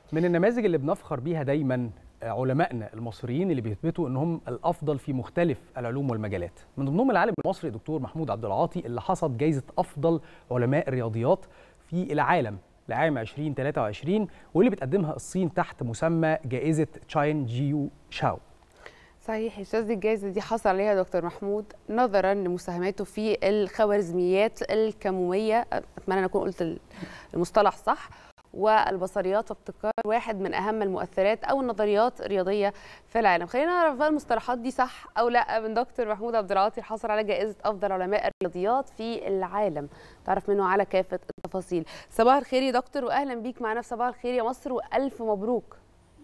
من النماذج اللي بنفخر بيها دايما علمائنا المصريين اللي بيثبتوا انهم الافضل في مختلف العلوم والمجالات من ضمنهم العالم المصري دكتور محمود عبد العاطي اللي حصد جائزه افضل علماء الرياضيات في العالم لعام 2023 واللي بتقدمها الصين تحت مسمى جائزه تشاين جيو شاو صحيح يا استاذ الجائزه دي حصل عليها دكتور محمود نظرا لمساهماته في الخوارزميات الكموميه اتمنى ان اكون قلت المصطلح صح والبصريات وابتكار واحد من اهم المؤثرات او النظريات الرياضيه في العالم خلينا نعرف بقى المصطلحات دي صح او لا من دكتور محمود عبد العاطي حصل على جائزه افضل علماء الرياضيات في العالم تعرف منه على كافه التفاصيل صباح الخير يا دكتور واهلا بيك معنا في صباح الخير يا مصر والف مبروك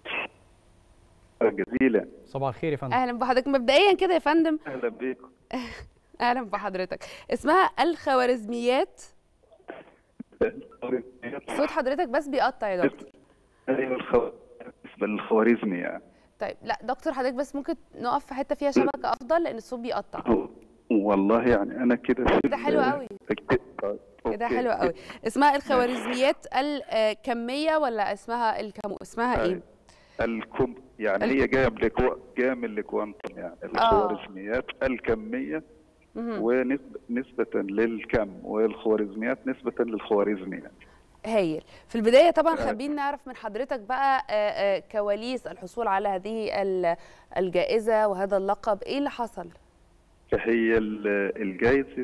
جزيلا صباح الخير يا فندم اهلا بحضرتك مبدئيا كده يا فندم اهلا بيكم اهلا بحضرتك اسمها الخوارزميات صوت حضرتك بس بيقطع يا دكتور ايوه الخو... بالنسبه للخوارزمي يعني طيب لا دكتور حضرتك بس ممكن نقف في حته فيها شبكه افضل لان الصوت بيقطع والله يعني انا كده كده حلو قوي كده حلو قوي اسمها الخوارزميات الكميه ولا اسمها الكم اسمها ايه الكم يعني هي جايه من الكو... جايه من الكوانتم يعني الخوارزميات الكميه ونسبة للكم والخوارزميات نسبة للخوارزمي يعني. هايل في البداية طبعا خلينا نعرف من حضرتك بقى كواليس الحصول على هذه الجائزة وهذا اللقب ايه اللي حصل؟ هي الجائزة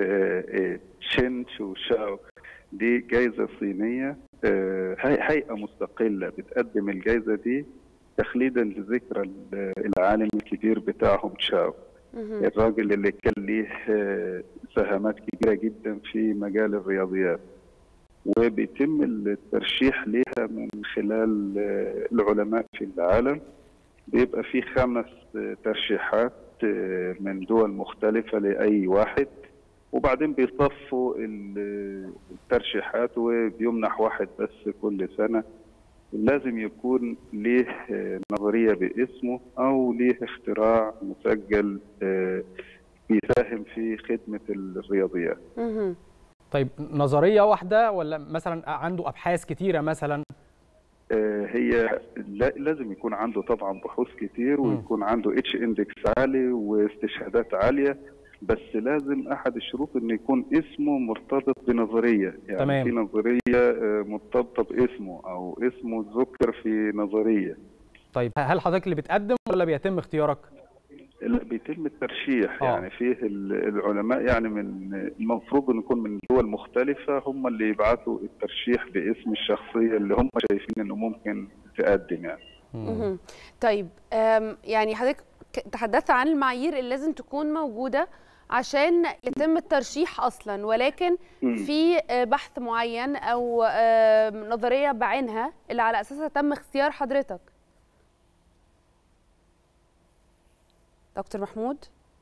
شين شو شاو دي جائزة صينية هيئة مستقلة بتقدم الجائزة دي تخليدا لذكرى العالم الكبير بتاعهم شاو الراجل اللي كان ليه سهامات كبيره جدا في مجال الرياضيات وبيتم الترشيح ليها من خلال العلماء في العالم بيبقى في خمس ترشيحات من دول مختلفة لأي واحد وبعدين بيصفوا الترشيحات وبيمنح واحد بس كل سنة لازم يكون ليه نظريه باسمه او ليه اختراع مسجل بيساهم في خدمه الرياضيات. طيب نظريه واحده ولا مثلا عنده ابحاث كتيره مثلا؟ هي لازم يكون عنده طبعا بحوث كتير ويكون عنده اتش اندكس عالي واستشهادات عاليه بس لازم احد الشروط انه يكون اسمه مرتبط بنظريه يعني تمام. في نظريه مرتبطه باسمه او اسمه ذكر في نظريه طيب هل حضرتك اللي بتقدم ولا بيتم اختيارك لا بيتم الترشيح أوه. يعني فيه العلماء يعني من المفروض ان يكون من دول مختلفه هم اللي يبعثوا الترشيح باسم الشخصيه اللي هم شايفين انه ممكن تقدم يعني مم. طيب يعني حضرتك تحدثت عن المعايير اللي لازم تكون موجوده عشان يتم الترشيح اصلا ولكن في بحث معين او نظريه بعينها اللي على اساسها تم اختيار حضرتك دكتور محمود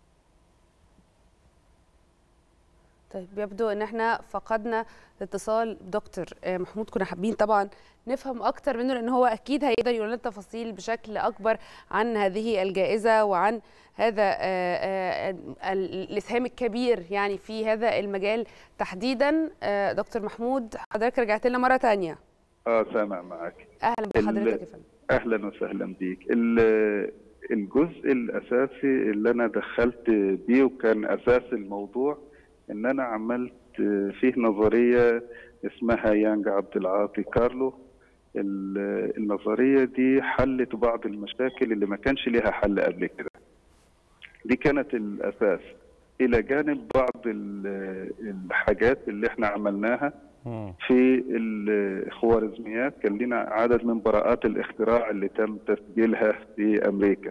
طيب يبدو ان احنا فقدنا الاتصال بدكتور محمود كنا حابين طبعا نفهم اكتر منه لان هو اكيد هيقدر يقول لنا تفاصيل بشكل اكبر عن هذه الجائزه وعن هذا الاسهام الكبير يعني في هذا المجال تحديدا دكتور محمود حضرتك رجعت لنا مره ثانيه اه سامع معاك اهلا بحضرتك يا فندم اهلا وسهلا بيك الجزء الاساسي اللي انا دخلت بيه وكان اساس الموضوع ان انا عملت فيه نظريه اسمها يانج عبد العاطي كارلو النظريه دي حلت بعض المشاكل اللي ما كانش ليها حل قبل كده دي كانت الاساس الى جانب بعض الحاجات اللي احنا عملناها في الخوارزميات كان لنا عدد من براءات الاختراع اللي تم تسجيلها في امريكا.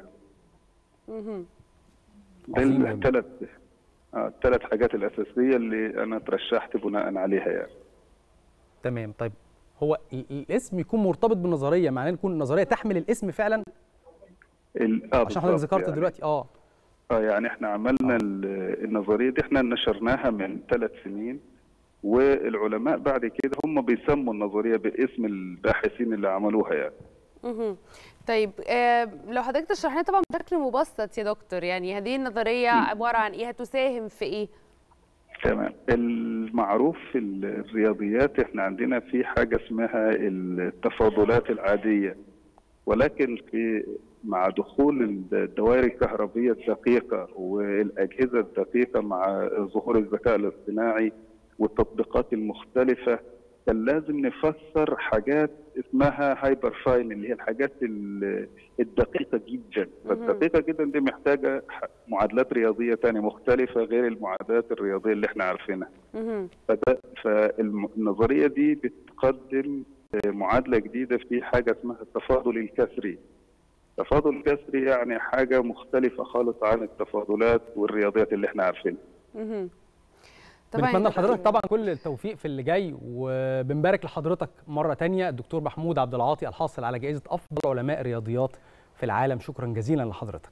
الثلاث الثلاث حاجات الاساسيه اللي انا ترشحت بناء عليها يعني. تمام طيب هو الاسم يكون مرتبط بالنظريه معناه يكون النظريه تحمل الاسم فعلا؟ آه عشان حضرتك ذكرت يعني دلوقتي اه اه يعني احنا عملنا آه. النظريه دي احنا نشرناها من ثلاث سنين والعلماء بعد كده هم بيسموا النظريه باسم الباحثين اللي عملوها يعني. اها طيب آه لو حضرتك تشرح لنا طبعا بشكل مبسط يا دكتور يعني هذه النظريه عباره عن ايه؟ هتساهم في ايه؟ تمام المعروف في الرياضيات احنا عندنا في حاجه اسمها التفاضلات العاديه ولكن في مع دخول الدوائر الكهربيه الدقيقه والاجهزه الدقيقه مع ظهور الذكاء الاصطناعي والتطبيقات المختلفه كان لازم نفسر حاجات اسمها هايبر فاين اللي هي الحاجات الدقيقه جدا فالدقيقه جدا دي محتاجه معادلات رياضيه ثانيه مختلفه غير المعادلات الرياضيه اللي احنا عارفينها فده فالنظريه دي بتقدم معادله جديده في حاجه اسمها التفاضل الكسري التفاضل الكسري يعني حاجه مختلفه خالص عن التفاضلات والرياضيات اللي احنا عارفينها بنتمنى لحضرتك طبعا كل التوفيق في اللي جاي وبنبارك لحضرتك مره تانية الدكتور محمود عبد العاطي الحاصل على جائزه افضل علماء الرياضيات في العالم شكرا جزيلا لحضرتك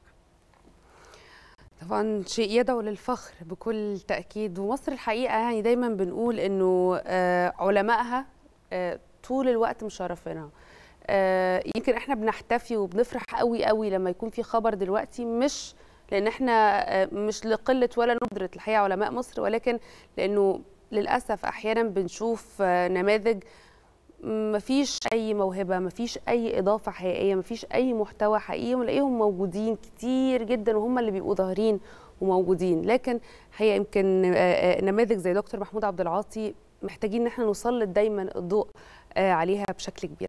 طبعا شيء يدعو للفخر بكل تاكيد ومصر الحقيقه يعني دايما بنقول انه علمائها طول الوقت مشرفينها يمكن احنا بنحتفي وبنفرح قوي قوي لما يكون في خبر دلوقتي مش لان احنا مش لقله ولا ندره الحقيقه علماء مصر ولكن لانه للاسف احيانا بنشوف نماذج مفيش اي موهبه مفيش اي اضافه حقيقيه مفيش اي محتوى حقيقي ونلاقيهم موجودين كتير جدا وهم اللي بيبقوا ظاهرين وموجودين لكن هي يمكن نماذج زي دكتور محمود عبد العاطي محتاجين ان احنا نسلط دايما الضوء عليها بشكل كبير